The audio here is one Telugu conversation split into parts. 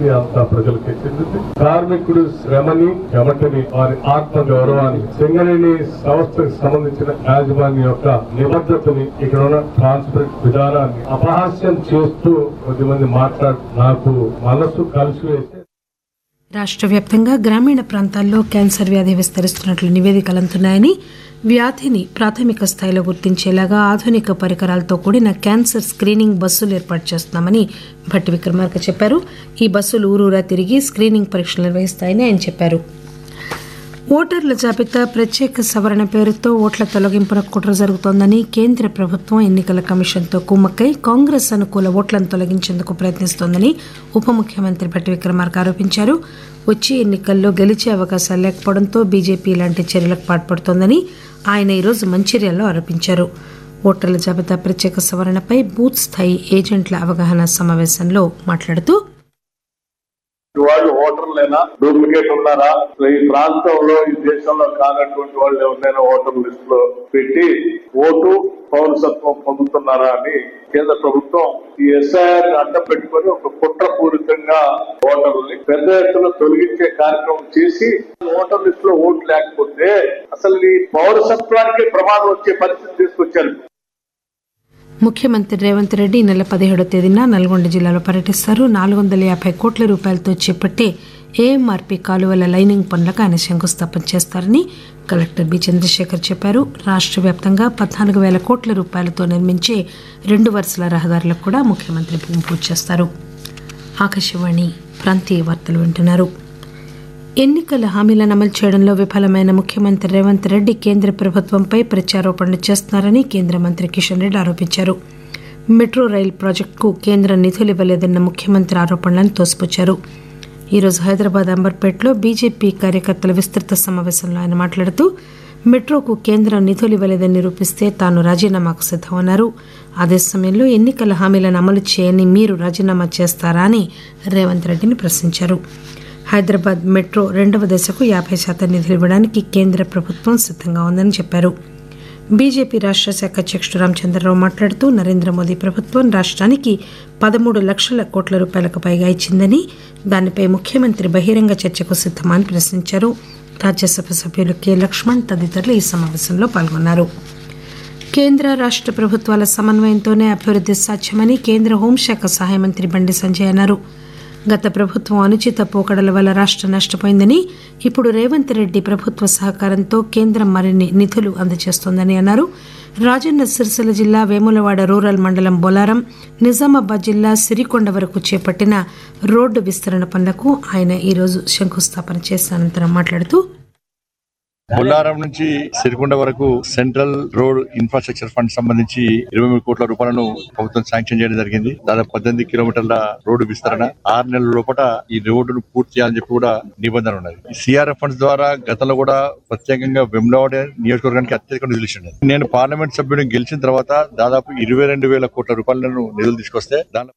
అంతా ప్రజలకి చెందింది కార్మికుడు శ్రమని చెమటని వారి ఆత్మ గౌరవాన్ని సింగరేణి సంస్థకు సంబంధించిన యాజమాన్యం యొక్క నిబద్ధతని ఇక్కడ ఉన్న ట్రాన్స్పరెంట్ విధానాన్ని అపహాస్యం చేస్తూ కొద్దిమంది మాట్లాడు నాకు మనసు కలిసి వేస్తే రాష్ట్ర వ్యాప్తంగా గ్రామీణ ప్రాంతాల్లో క్యాన్సర్ వ్యాధి విస్తరిస్తున్నట్లు నివేదికలు అందుతున్నాయని వ్యాధిని ప్రాథమిక స్థాయిలో గుర్తించేలాగా ఆధునిక పరికరాలతో కూడిన క్యాన్సర్ స్క్రీనింగ్ బస్సులు ఏర్పాటు చేస్తున్నామని భట్టి విక్రమార్క చెప్పారు ఈ బస్సులు ఊరూరా తిరిగి స్క్రీనింగ్ పరీక్షలు నిర్వహిస్తాయని ఆయన చెప్పారు ఓటర్ల జాబితా ప్రత్యేక సవరణ పేరుతో ఓట్ల తొలగింపున కుట్ర జరుగుతోందని కేంద్ర ప్రభుత్వం ఎన్నికల కమిషన్తో కుమ్మక్కై కాంగ్రెస్ అనుకూల ఓట్లను తొలగించేందుకు ప్రయత్నిస్తోందని ఉప ముఖ్యమంత్రి భట్టి విక్రమార్క ఆరోపించారు వచ్చే ఎన్నికల్లో గెలిచే అవకాశాలు లేకపోవడంతో బీజేపీ ఇలాంటి చర్యలకు పాల్పడుతోందని ఆయన ఈరోజు మంచిర్యాలలో ఆరోపించారు ఓటర్ల జాబితా ప్రత్యేక సవరణపై బూత్ స్థాయి ఏజెంట్ల అవగాహన సమావేశంలో మాట్లాడుతూ వాళ్ళు ఓటర్లేనా డూప్లికేట్ ఉన్నారా ఈ ప్రాంతంలో ఈ దేశంలో కానటువంటి వాళ్ళు ఎవరినైనా ఓటర్ లిస్ట్ లో పెట్టి ఓటు పౌరసత్వం పొందుతున్నారా అని కేంద్ర ప్రభుత్వం ఈ ఎస్ఐఆర్ అడ్డం పెట్టుకొని ఒక కుట్రపూరితంగా ఓటర్లని పెద్ద ఎత్తున తొలగించే కార్యక్రమం చేసి ఓటర్ లిస్ట్ లో ఓటు లేకపోతే అసలు ఈ పౌరసత్వానికి ప్రమాదం వచ్చే పరిస్థితి తీసుకొచ్చారు ముఖ్యమంత్రి రేవంత్ రెడ్డి ఈ నెల పదిహేడో తేదీన నల్గొండ జిల్లాలో పర్యటిస్తారు నాలుగు వందల యాభై కోట్ల రూపాయలతో చేపట్టే ఏఎంఆర్పీ కాలువల లైనింగ్ పనులకు ఆయన శంకుస్థాపన చేస్తారని కలెక్టర్ బి చంద్రశేఖర్ చెప్పారు రాష్ట్ర వ్యాప్తంగా పద్నాలుగు వేల కోట్ల రూపాయలతో నిర్మించే రెండు వరుసల రహదారులకు కూడా ముఖ్యమంత్రి భూమి పూజ చేస్తారు ఆకాశవాణి ప్రాంతీయ వార్తలు వింటున్నారు ఎన్నికల హామీలను అమలు చేయడంలో విఫలమైన ముఖ్యమంత్రి రేవంత్ రెడ్డి కేంద్ర ప్రభుత్వంపై ప్రత్యారోపణలు చేస్తున్నారని కేంద్ర మంత్రి కిషన్ రెడ్డి ఆరోపించారు మెట్రో రైల్ ప్రాజెక్టుకు కేంద్రం నిధులు ఇవ్వలేదన్న ముఖ్యమంత్రి ఆరోపణలను తోసిపుచ్చారు ఈరోజు హైదరాబాద్ అంబర్పేటలో బీజేపీ కార్యకర్తల విస్తృత సమావేశంలో ఆయన మాట్లాడుతూ మెట్రోకు కేంద్రం నిధులు ఇవ్వలేదని నిరూపిస్తే తాను రాజీనామాకు సిద్దమన్నారు అదే సమయంలో ఎన్నికల హామీలను అమలు చేయని మీరు రాజీనామా చేస్తారా అని రేవంత్ రెడ్డిని ప్రశ్నించారు హైదరాబాద్ మెట్రో రెండవ దశకు యాభై శాతం నిధులు ఇవ్వడానికి కేంద్ర ప్రభుత్వం సిద్ధంగా ఉందని చెప్పారు బీజేపీ రాష్ట్ర శాఖ అధ్యక్షుడు రామచంద్రరావు మాట్లాడుతూ నరేంద్ర మోదీ ప్రభుత్వం రాష్ట్రానికి పదమూడు లక్షల కోట్ల రూపాయలకు పైగా ఇచ్చిందని దానిపై ముఖ్యమంత్రి బహిరంగ చర్చకు సిద్దమా అని ప్రశ్నించారు రాజ్యసభ సభ్యులు కె లక్ష్మణ్ తదితరులు ఈ సమావేశంలో పాల్గొన్నారు కేంద్ర రాష్ట్ర ప్రభుత్వాల సమన్వయంతోనే అభివృద్ధి సాధ్యమని కేంద్ర హోంశాఖ సహాయ మంత్రి బండి సంజయ్ అన్నారు గత ప్రభుత్వం అనుచిత పోకడల వల్ల రాష్ట్రం నష్టపోయిందని ఇప్పుడు రేవంత్ రెడ్డి ప్రభుత్వ సహకారంతో కేంద్రం మరిన్ని నిధులు అందజేస్తోందని అన్నారు రాజన్న సిరిసిల్ల జిల్లా వేములవాడ రూరల్ మండలం బొలారం నిజామాబాద్ జిల్లా సిరికొండ వరకు చేపట్టిన రోడ్డు విస్తరణ పనులకు ఆయన ఈరోజు శంకుస్థాపన చేసిన అనంతరం మాట్లాడుతూ బొల్లారం నుంచి సిరికొండ వరకు సెంట్రల్ రోడ్ ఇన్ఫ్రాస్ట్రక్చర్ ఫండ్ సంబంధించి ఇరవై మూడు కోట్ల రూపాయలను ప్రభుత్వం శాంక్షన్ చేయడం జరిగింది దాదాపు పద్దెనిమిది కిలోమీటర్ల రోడ్డు విస్తరణ ఆరు నెలల లోపల ఈ రోడ్డును పూర్తి చేయాలని చెప్పి కూడా నిబంధన ఉన్నది ఈ సిఆర్ఎఫ్ ఫండ్స్ ద్వారా గతంలో కూడా ప్రత్యేకంగా వెమ్లవాడ నియోజకవర్గానికి అత్యధిక నిధులు ఇచ్చింది నేను పార్లమెంట్ సభ్యుడిని గెలిచిన తర్వాత దాదాపు ఇరవై రెండు వేల కోట్ల రూపాయలను నిధులు తీసుకొస్తే దాని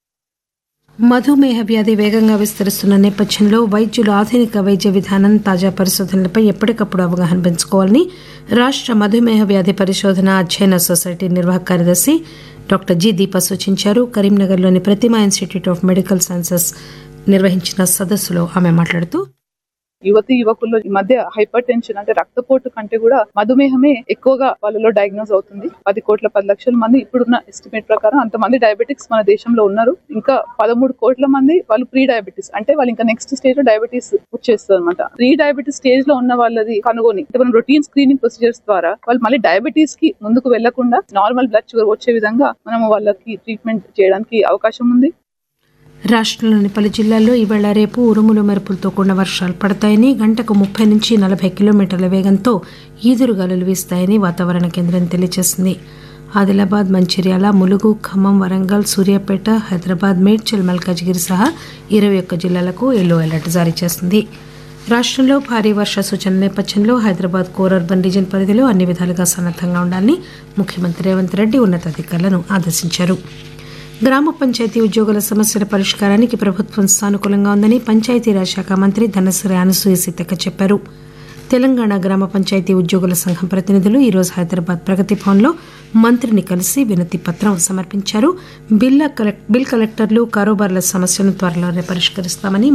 మధుమేహ వ్యాధి వేగంగా విస్తరిస్తున్న నేపథ్యంలో వైద్యులు ఆధునిక వైద్య విధానం తాజా పరిశోధనలపై ఎప్పటికప్పుడు అవగాహన పెంచుకోవాలని రాష్ట్ర మధుమేహ వ్యాధి పరిశోధన అధ్యయన సొసైటీ నిర్వాహక కార్యదర్శి డాక్టర్ జి దీప సూచించారు కరీంనగర్లోని Prathima institute of medical sciences నిర్వహించిన సదస్సులో ఆమె మాట్లాడుతూ యువతి యువకుల్లో ఈ మధ్య హైపర్ టెన్షన్ అంటే రక్తపోటు కంటే కూడా మధుమేహమే ఎక్కువగా వాళ్ళలో డయాగ్నోస్ అవుతుంది పది కోట్ల పది లక్షల మంది ఇప్పుడున్న ఎస్టిమేట్ ప్రకారం అంతమంది డయాబెటిక్స్ మన దేశంలో ఉన్నారు ఇంకా పదమూడు కోట్ల మంది వాళ్ళు ప్రీ డయాబెటీస్ అంటే వాళ్ళు ఇంకా నెక్స్ట్ స్టేజ్ లో డయాబెటీస్ వచ్చేస్తుంది అనమాట ప్రీ డయాబెటీస్ స్టేజ్ లో ఉన్న వాళ్ళది కనుగొని అంటే మనం రొటీన్ స్క్రీనింగ్ ప్రొసీజర్స్ ద్వారా వాళ్ళు మళ్ళీ డయాబెటీస్ కి ముందుకు వెళ్లకుండా నార్మల్ బ్లడ్ షుగర్ వచ్చే విధంగా మనం వాళ్ళకి ట్రీట్మెంట్ చేయడానికి అవకాశం ఉంది రాష్ట్రంలోని పలు జిల్లాల్లో ఈవేళ రేపు ఉరుములు మెరుపులతో కూడిన వర్షాలు పడతాయని గంటకు ముప్పై నుంచి నలభై కిలోమీటర్ల వేగంతో ఈదురుగాలులు వీస్తాయని వాతావరణ కేంద్రం తెలియజేసింది ఆదిలాబాద్ మంచిర్యాల ములుగు ఖమ్మం వరంగల్ సూర్యాపేట హైదరాబాద్ మేడ్చల్ మల్కాజ్గిరి సహా ఇరవై ఒక్క జిల్లాలకు ఎల్లో అలర్ట్ జారీ చేసింది రాష్ట్రంలో భారీ వర్ష సూచన నేపథ్యంలో హైదరాబాద్ కోర్ అర్బన్ రీజన్ పరిధిలో అన్ని విధాలుగా సన్నద్దంగా ఉండాలని ముఖ్యమంత్రి రేవంత్ రెడ్డి ఉన్నతాధికారులను ఆదేశించారు గ్రామ పంచాయతీ ఉద్యోగుల సమస్యల పరిష్కారానికి ప్రభుత్వం సానుకూలంగా ఉందని పంచాయతీరాజ్ శాఖ మంత్రి ధనశ్రీ అనసూయ సీతక్క చెప్పారు తెలంగాణ గ్రామ పంచాయతీ ఉద్యోగుల సంఘం ప్రతినిధులు ఈరోజు హైదరాబాద్ ప్రగతి భవన్లో మంత్రిని కలిసి వినతి పత్రం సమర్పించారు బిల్ కలెక్టర్లు కారోబార్ల సమస్యలను త్వరలోనే పరిష్కరిస్తామని